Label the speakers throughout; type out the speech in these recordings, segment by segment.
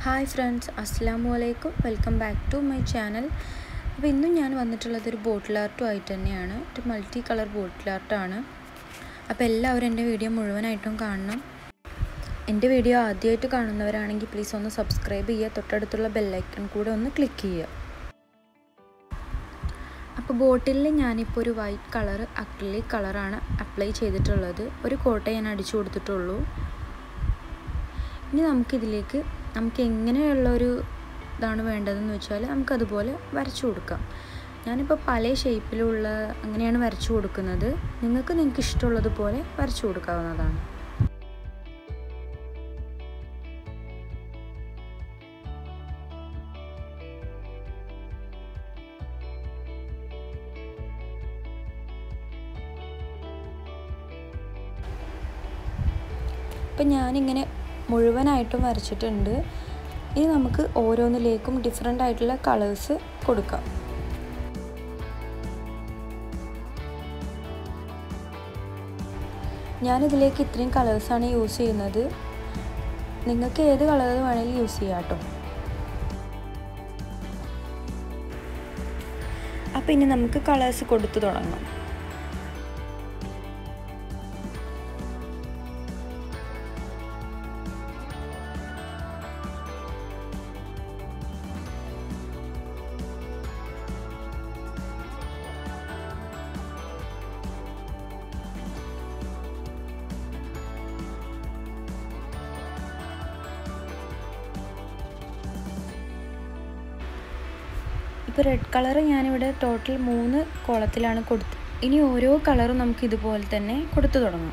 Speaker 1: hi friends അസ്സാമു അലൈക്കും welcome back to my channel അപ്പോൾ ഇന്നും ഞാൻ വന്നിട്ടുള്ളത് ഒരു ബോട്ടിൽ ആർട്ടും ആയിട്ട് തന്നെയാണ് ഒരു മൾട്ടി കളർ ബോട്ടിൽ ആർട്ടാണ് അപ്പോൾ എല്ലാവരും എൻ്റെ വീഡിയോ മുഴുവനായിട്ടും കാണണം എൻ്റെ വീഡിയോ ആദ്യമായിട്ട് കാണുന്നവരാണെങ്കിൽ പ്ലീസ് ഒന്ന് സബ്സ്ക്രൈബ് ചെയ്യുക തൊട്ടടുത്തുള്ള ബെല്ലൈക്കൺ കൂടെ ഒന്ന് ക്ലിക്ക് ചെയ്യുക അപ്പോൾ ബോട്ടിലിൽ ഞാനിപ്പോൾ ഒരു വൈറ്റ് കളർ അക്രിലിക് കളറാണ് അപ്ലൈ ചെയ്തിട്ടുള്ളത് ഒരു കോട്ട ഞാൻ അടിച്ചു കൊടുത്തിട്ടുള്ളൂ ഇനി നമുക്കിതിലേക്ക് നമുക്ക് എങ്ങനെയുള്ള ഒരു ഇതാണ് വേണ്ടതെന്ന് വെച്ചാൽ നമുക്കതുപോലെ വരച്ചു കൊടുക്കാം ഞാനിപ്പോൾ പല ഷേപ്പിലുള്ള അങ്ങനെയാണ് വരച്ചു കൊടുക്കുന്നത് നിങ്ങൾക്ക് നിങ്ങൾക്ക് ഇഷ്ടമുള്ളതുപോലെ വരച്ചു കൊടുക്കാവുന്നതാണ് ഇപ്പം ഞാനിങ്ങനെ മുഴുവനായിട്ടും വരച്ചിട്ടുണ്ട് ഇനി നമുക്ക് ഓരോന്നിലേക്കും ഡിഫറെൻ്റ് ആയിട്ടുള്ള കളേഴ്സ് കൊടുക്കാം ഞാനിതിലേക്ക് ഇത്രയും കളേഴ്സാണ് യൂസ് ചെയ്യുന്നത് നിങ്ങൾക്ക് ഏത് കളർ വേണമെങ്കിലും യൂസ് ചെയ്യാം കേട്ടോ അപ്പോൾ ഇനി നമുക്ക് കളേഴ്സ് കൊടുത്തു തുടങ്ങാം ഇപ്പോൾ റെഡ് കളർ ഞാനിവിടെ ടോട്ടൽ മൂന്ന് കോളത്തിലാണ് കൊടുത്ത് ഇനി ഓരോ കളറും നമുക്ക് ഇതുപോലെ തന്നെ കൊടുത്തു തുടങ്ങാം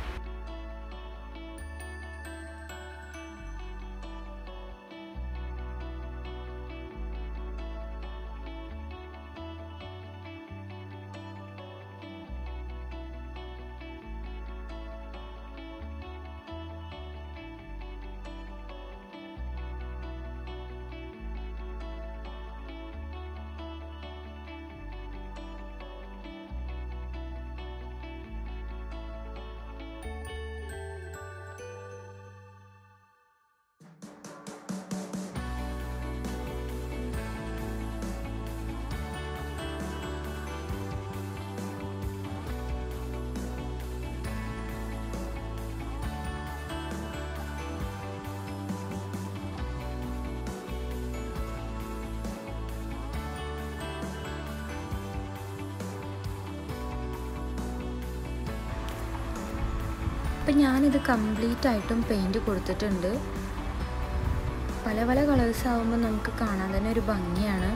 Speaker 1: അപ്പം ഞാനിത് കംപ്ലീറ്റ് ആയിട്ടും പെയിൻറ് കൊടുത്തിട്ടുണ്ട് പല പല കളേഴ്സ് ആകുമ്പോൾ നമുക്ക് കാണാൻ തന്നെ ഒരു ഭംഗിയാണ്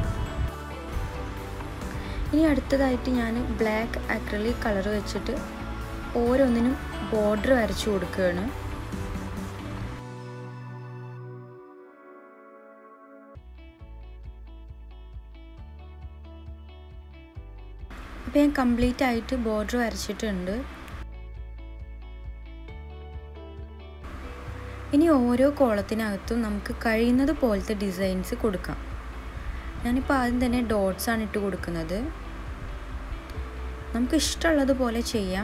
Speaker 1: ഇനി അടുത്തതായിട്ട് ഞാൻ ബ്ലാക്ക് അക്രലിക് കളർ വെച്ചിട്ട് ഓരോന്നിനും ബോർഡർ വരച്ചു കൊടുക്കുകയാണ് അപ്പോൾ ഞാൻ കംപ്ലീറ്റ് ആയിട്ട് ബോർഡർ വരച്ചിട്ടുണ്ട് ഇനി ഓരോ കോളത്തിനകത്തും നമുക്ക് കഴിയുന്നത് പോലത്തെ ഡിസൈൻസ് കൊടുക്കാം ഞാനിപ്പോൾ ആദ്യം തന്നെ ഡോട്ട്സ് ആണ് ഇട്ട് കൊടുക്കുന്നത് നമുക്ക് ഇഷ്ടമുള്ളതുപോലെ ചെയ്യാം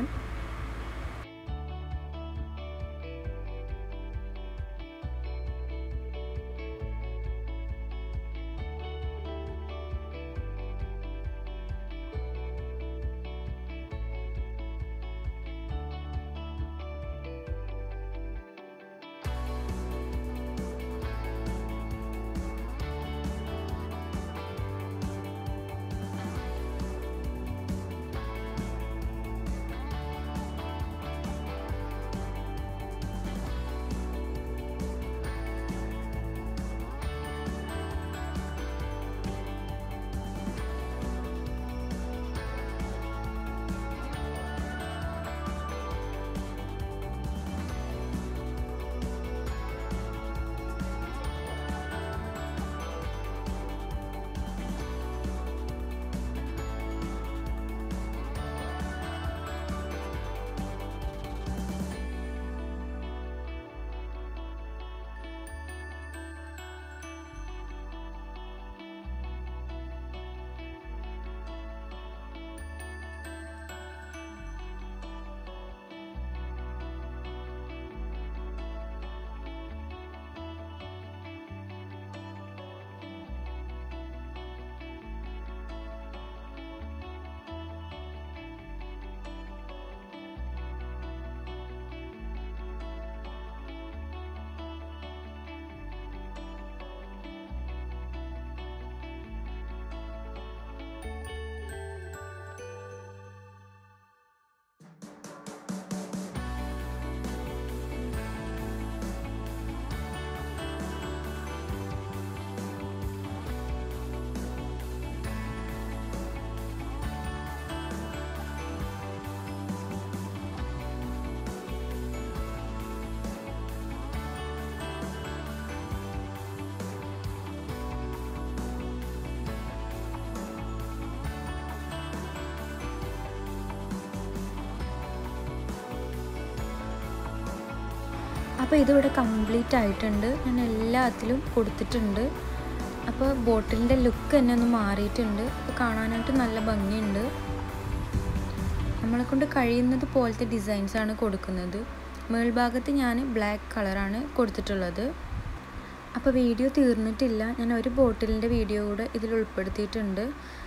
Speaker 1: അപ്പോൾ ഇതിവിടെ കംപ്ലീറ്റ് ആയിട്ടുണ്ട് ഞാൻ എല്ലാത്തിലും കൊടുത്തിട്ടുണ്ട് അപ്പോൾ ബോട്ടിലിൻ്റെ ലുക്ക് തന്നെ ഒന്ന് മാറിയിട്ടുണ്ട് അപ്പോൾ കാണാനായിട്ട് നല്ല ഭംഗിയുണ്ട് നമ്മളെ കൊണ്ട് കഴിയുന്നത് പോലത്തെ ഡിസൈൻസാണ് കൊടുക്കുന്നത് മേൾഭാഗത്ത് ഞാൻ ബ്ലാക്ക് കളറാണ് കൊടുത്തിട്ടുള്ളത് അപ്പോൾ വീഡിയോ തീർന്നിട്ടില്ല ഞാൻ ഒരു ബോട്ടിലിൻ്റെ വീഡിയോ കൂടെ ഇതിൽ ഉൾപ്പെടുത്തിയിട്ടുണ്ട്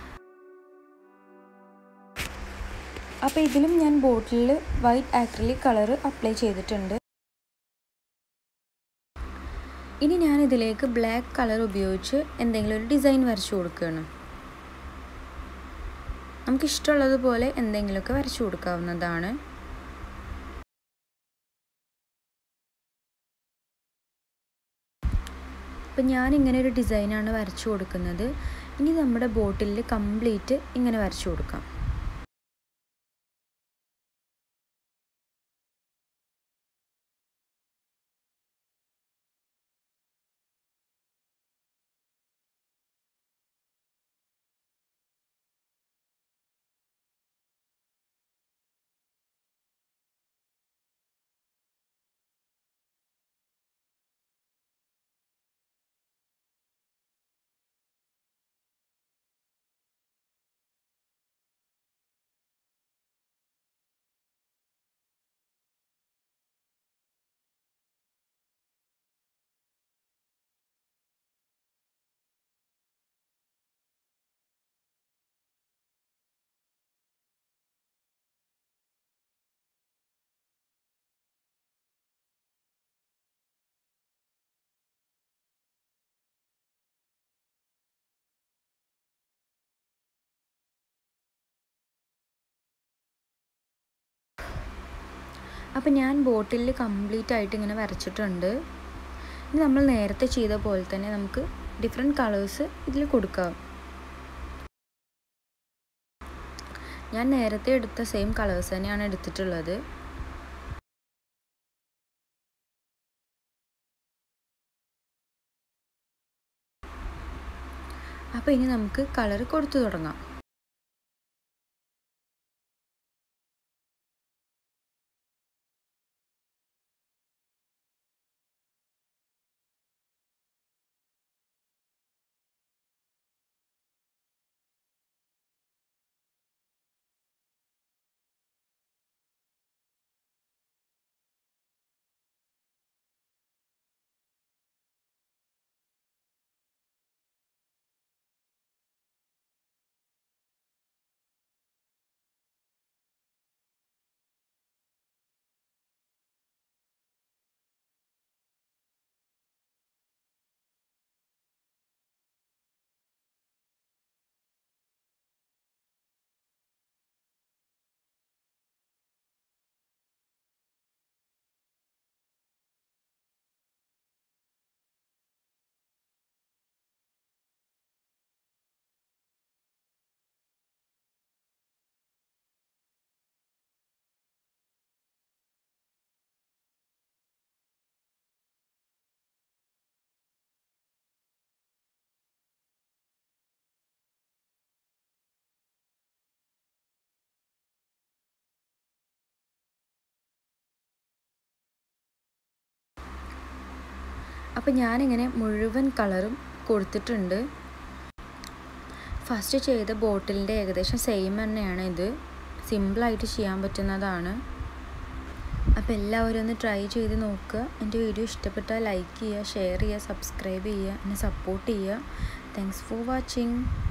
Speaker 1: അപ്പോൾ ഇതിലും ഞാൻ ബോട്ടിലിൽ വൈറ്റ് ആക്രിലിക് കളർ അപ്ലൈ ചെയ്തിട്ടുണ്ട് ഇനി ഞാൻ ഇതിലേക്ക് ബ്ലാക്ക് കളർ ഉപയോഗിച്ച് എന്തെങ്കിലും ഒരു ഡിസൈൻ വരച്ചു കൊടുക്കുകയാണ് നമുക്ക് ഇഷ്ടമുള്ളതുപോലെ എന്തെങ്കിലുമൊക്കെ വരച്ചു കൊടുക്കാവുന്നതാണ് അപ്പം ഞാൻ ഇങ്ങനെ ഒരു ഡിസൈനാണ് വരച്ചു കൊടുക്കുന്നത് ഇനി നമ്മുടെ ബോട്ടിലിൽ കംപ്ലീറ്റ് ഇങ്ങനെ വരച്ചു കൊടുക്കാം അപ്പോൾ ഞാൻ ബോട്ടിലിൽ കംപ്ലീറ്റ് ആയിട്ട് ഇങ്ങനെ വരച്ചിട്ടുണ്ട് ഇനി നമ്മൾ നേരത്തെ ചെയ്ത പോലെ തന്നെ നമുക്ക് ഡിഫറെൻറ്റ് കളേഴ്സ് ഇതിൽ കൊടുക്കാം ഞാൻ നേരത്തെ എടുത്ത സെയിം കളേഴ്സ് തന്നെയാണ് എടുത്തിട്ടുള്ളത് അപ്പോൾ ഇനി നമുക്ക് കളർ കൊടുത്തു തുടങ്ങാം അപ്പോൾ ഞാനിങ്ങനെ മുഴുവൻ കളറും കൊടുത്തിട്ടുണ്ട് ഫസ്റ്റ് ചെയ്ത ബോട്ടിലിൻ്റെ ഏകദേശം സെയിം തന്നെയാണ് ഇത് സിമ്പിളായിട്ട് ചെയ്യാൻ പറ്റുന്നതാണ് അപ്പോൾ എല്ലാവരും ഒന്ന് ട്രൈ ചെയ്ത് നോക്കുക എൻ്റെ വീഡിയോ ഇഷ്ടപ്പെട്ടാൽ ലൈക്ക് ചെയ്യുക ഷെയർ ചെയ്യുക സബ്സ്ക്രൈബ് ചെയ്യുക എന്നെ സപ്പോർട്ട് ചെയ്യുക താങ്ക്സ് ഫോർ വാച്ചിങ്